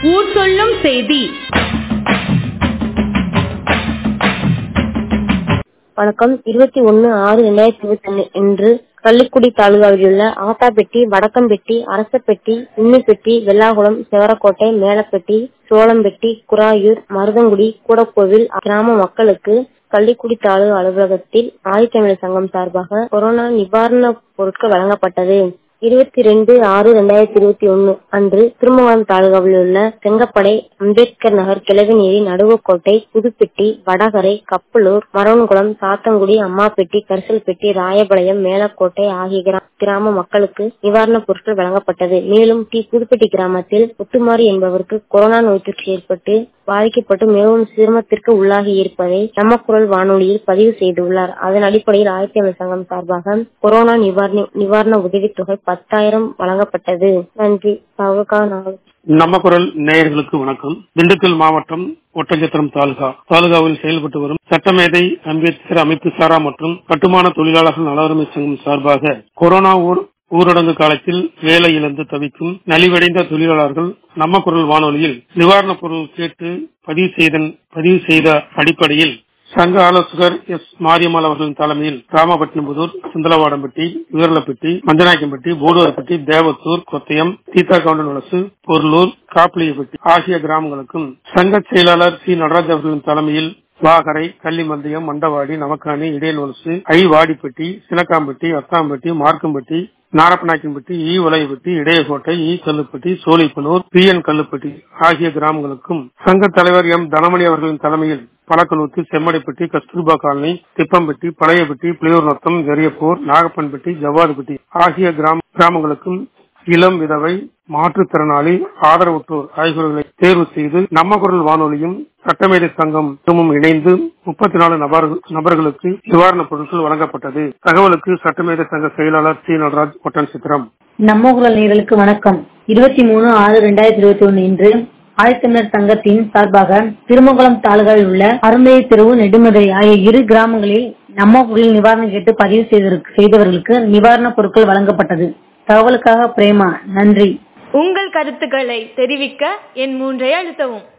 ஊர் சொல்லும் செய்தி வணக்கம் இருபத்தி ஒன்னு ஆறு இரண்டாயிரத்தி இருபத்தி ஒன்னு இன்று கள்ளிக்குடி தாலுகாவில் உள்ள ஆத்தாப்பெட்டி வடக்கம்பெட்டி அரசப்பெட்டி உன்னிப்பெட்டி வெள்ளாகுளம் செவரக்கோட்டை மேலப்பெட்டி சோளம்பெட்டி குராயூர் மருதங்குடி கூடக்கோவில் கிராம மக்களுக்கு கள்ளிக்குடி தாலுகா அலுவலகத்தில் ஆதித்தமிழர் சங்கம் சார்பாக கொரோனா நிவாரண பொருட்கள் வழங்கப்பட்டது இருபத்தி ரெண்டு ஆறு ரெண்டாயிரத்தி இருபத்தி ஒன்னு அன்று திருமங்கலம் தாலுகாவில் உள்ள செங்கப்படை அம்பேத்கர் நகர் கிழவிநீரி நடுவக்கோட்டை புதுப்பெட்டி வடகரை கப்பலூர் மரவன்குளம் சாத்தங்குடி அம்மாப்பெட்டி கரிசல்பெட்டி ராயபாளையம் மேலக்கோட்டை ஆகிய கிரா- கிராம மக்களுக்கு நிவாரணப் பொருட்கள் வழங்கப்பட்டது மேலும் டி புதுப்பெட்டி கிராமத்தில் முத்துமாரி என்பவருக்கு கொரோனா நோய் தொற்று ஏற்பட்டு பாதிக்கப்பட்டு மிகவும் சிரமத்திற்கு உள்ளாகி இருப்பதை நம்ம குரல் வானொலியில் பதிவு செய்துள்ளார் அதன் அடிப்படையில் ஆயிரத்தி ஐநூறு சங்கம் சார்பாக கொரோனா நிவாரண நிவாரண உதவித்தொகை பத்தாயிரம் வழங்கப்பட்டது நன்றி சவுகா நாள் நம்ம குரல் நேயர்களுக்கு வணக்கம் திண்டுக்கல் மாவட்டம் ஒட்டஞ்சத்திரம் தாலுகா தாலுகாவில் செயல்பட்டு வரும் சட்டமேதை அம்பேத்கர் அமைப்பு சாரா மற்றும் கட்டுமான தொழிலாளர்கள் நலவரிமை சங்கம் சார்பாக கொரோனா ஊர் ஊரடங்கு காலத்தில் வேலை இழந்து தவிக்கும் நலிவடைந்த தொழிலாளர்கள் நம்ம குரல் வானொலியில் நிவாரணப் பொருள் கேட்டு பதிவு செய்தன் பதிவு செய்த அடிப்படையில் சங்க ஆலோசகர் எஸ் மாரியம்மாள் அவர்களின் தலைமையில் ராமபட்டினம்புதூர் சுந்தலவாடம்பட்டி வீரலப்பட்டி மஞ்சநாயக்கம்பட்டி போடுவரப்பட்டி தேவத்தூர் கொத்தயம் தீத்தாக்கவுண்டன் வலசு பொருளூர் காப்பிளியப்பட்டி ஆகிய கிராமங்களுக்கும் சங்க செயலாளர் சி நடராஜ் அவர்களின் தலைமையில் Vagarai Kallimandhayam Mandavadi Namakkani Idayalvalasu I Vadipatti Sinakkampatti Athampatti Markkampatti Narappanayakkanpatti E Valayapatti Idayakottai E Kallupatti Cholippanur P N Kallupatti ஆகிய கிராமங்களுக்கும் சங்க தலைவர் எம் தனமணி அவர்களின் தலைமையில் பழக்கனூத்து செம்மடைப்பட்டி கஸ்தூர்பா காலனி திப்பம்பட்டி பழையப்பட்டி புளியூர் நத்தம் ஜெரியப்பூர் நாகப்பன்பட்டி ஜவ்வாதுப்பட்டி ஆகிய கிராம கிராமங்களுக்கும் இளம் விதவை மாற்றுத்திறனாளி ஆதரவுற்றோர் ஆகியோர்களை தேர்வு செய்து நம்ம குரல் வானொலியும் சட்டமேதை சங்கம் இணைந்து முப்பத்தி நாலு நபர்களுக்கு நிவாரணப் பொருட்கள் வழங்கப்பட்டது தகவலுக்கு சட்டமேதை சங்க செயலாளர் சி நடராஜ் ஒட்டன் சித்திரம் நம்ம குரல் நேயர்களுக்கு வணக்கம் இருபத்தி மூணு ஆறு ரெண்டாயிரத்தி இருபத்தி ஒன்னு இன்று ஆதித்தமிழர் சங்கத்தின் சார்பாக திருமங்கலம் தாலுகாவில் உள்ள அருந்தை தெருவு நெடுமதுரை ஆகிய இரு கிராமங்களில் நம்ம குரலில் நிவாரணம் கேட்டு பதிவு செய்தவருக்கு- செய்தவர்களுக்கு நிவாரணப் பொருட்கள் வழங்கப்பட்டது தகவலுக்காக பிரேமா நன்றி உங்கள் கருத்துக்களை தெரிவிக்க என் மூன்றை அழுத்தவும்